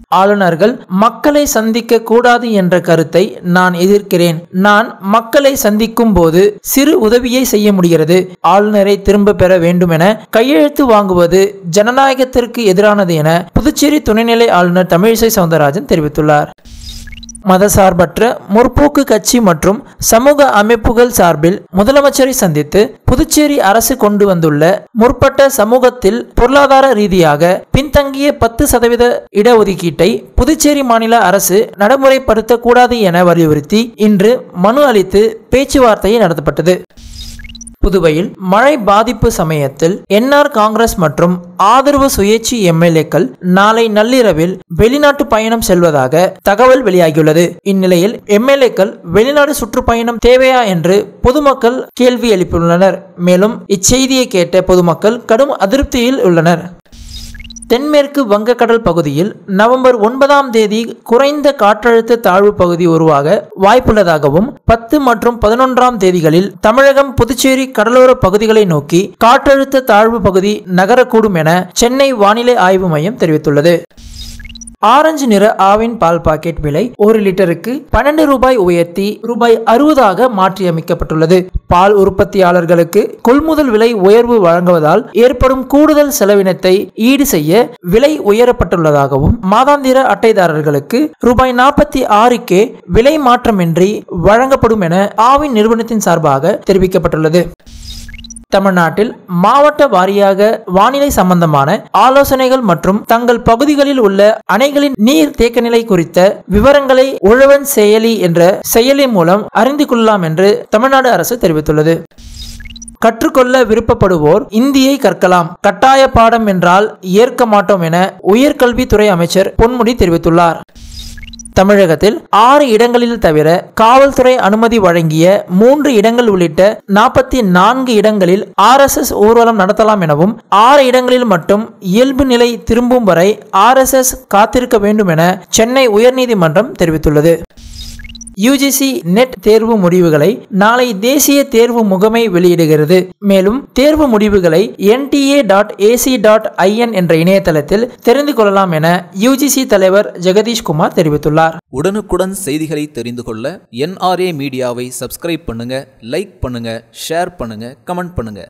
ஆளுநர்கள் மக்களை சந்திக்க கூடாது என்ற கருத்தை நான் எதிர்க்கிறேன் நான் மக்களை சந்திக்கும் போது சிறு உதவியை செய்ய முடிகிறது ஆளுநரை திரும்ப பெற வேண்டும் என கையெழுத்து வாங்குவது ஜனநாயகத்திற்கு எதிரானது என புதுச்சேரி துணைநிலை ஆளுநர் தமிழிசை சவுந்தரராஜன் தெரிவித்துள்ளார் மதசார்பற்ற முற்போக்கு கட்சி மற்றும் சமூக அமைப்புகள் சார்பில் முதலமைச்சரை சந்தித்து புதுச்சேரி அரசு கொண்டு வந்துள்ள முற்பட்ட சமூகத்தில் பொருளாதார ரீதியாக பின்தங்கிய பத்து சதவீத இடஒதுக்கீட்டை புதுச்சேரி மாநில அரசு நடைமுறைப்படுத்தக்கூடாது என வலியுறுத்தி இன்று மனு அளித்து பேச்சுவார்த்தை நடத்தப்பட்டது புதுவையில் மழை பாதிப்பு சமயத்தில் என்ஆர் காங்கிரஸ் மற்றும் ஆதரவு சுயேட்சி எம்எல்ஏக்கள் நாளை நள்ளிரவில் வெளிநாட்டு பயணம் செல்வதாக தகவல் வெளியாகியுள்ளது இந்நிலையில் எம்எல்ஏக்கள் வெளிநாடு சுற்றுப்பயணம் தேவையா என்று பொதுமக்கள் கேள்வி எழுப்பியுள்ளனர் மேலும் இச்செய்தியை கேட்ட பொதுமக்கள் கடும் அதிருப்தியில் உள்ளனர் தென்மேற்கு வங்கக்கடல் பகுதியில் நவம்பர் ஒன்பதாம் தேதி குறைந்த காற்றழுத்த தாழ்வு பகுதி உருவாக வாய்ப்புள்ளதாகவும் பத்து மற்றும் பதினொன்றாம் தேதிகளில் தமிழகம் புதுச்சேரி கடலோர பகுதிகளை நோக்கி காற்றழுத்த தாழ்வு பகுதி நகரக்கூடும் என சென்னை வானிலை ஆய்வு மையம் தெரிவித்துள்ளது ஆரஞ்சு நிற ஆவின் பால் பாக்கெட் விலை ஒரு லிட்டருக்கு பன்னெண்டு ரூபாய் உயர்த்தி ரூபாய் அறுபதாக மாற்றியமைக்கப்பட்டுள்ளது பால் உற்பத்தியாளர்களுக்கு கொள்முதல் விலை உயர்வு வழங்குவதால் ஏற்படும் கூடுதல் செலவினத்தை ஈடு செய்ய விலை உயரப்பட்டுள்ளதாகவும் மாதாந்திர அட்டைதாரர்களுக்கு ரூபாய் நாற்பத்தி ஆறுக்கே விலை மாற்றமின்றி வழங்கப்படும் என ஆவின் நிறுவனத்தின் சார்பாக தெரிவிக்கப்பட்டுள்ளது தமிழ்நாட்டில் மாவட்ட வாரியாக வானிலை சம்பந்தமான ஆலோசனைகள் மற்றும் தங்கள் பகுதிகளில் உள்ள அணைகளின் நீர் தேக்கநிலை குறித்த விவரங்களை உழவன் செயலி என்ற செயலி மூலம் அறிந்து கொள்ளலாம் என்று தமிழ்நாடு அரசு தெரிவித்துள்ளது கற்றுக்கொள்ள விருப்பப்படுவோர் இந்தியை கற்கலாம் கட்டாய பாடம் என்றால் ஏற்க மாட்டோம் என உயர்கல்வித்துறை அமைச்சர் பொன்முடி தெரிவித்துள்ளார் தமிழகத்தில் ஆறு இடங்களில் தவிர காவல்துறை அனுமதி வழங்கிய மூன்று இடங்கள் உள்ளிட்ட நாற்பத்தி நான்கு இடங்களில் ஆர்எஸ்எஸ் ஊர்வலம் நடத்தலாம் எனவும் ஆறு இடங்களில் மட்டும் இயல்பு நிலை திரும்பும் வரை ஆர்எஸ்எஸ் காத்திருக்க வேண்டும் என சென்னை உயர்நீதிமன்றம் தெரிவித்துள்ளது யுஜிசி நெட் தேர்வு முடிவுகளை நாளை தேசிய தேர்வு முகமை வெளியிடுகிறது மேலும் தேர்வு முடிவுகளை NTA dot AC dot IN என்ற இணையதளத்தில் தெரிந்து கொள்ளலாம் என யுஜிசி தலைவர் ஜெகதீஷ் குமார் தெரிவித்துள்ளார் உடனுக்குடன் செய்திகளை தெரிந்து கொள்ள என்ஆர்ஏ மீடியாவை சப்ஸ்கிரைப் பண்ணுங்க லைக் பண்ணுங்க ஷேர் பண்ணுங்க கமெண்ட் பண்ணுங்க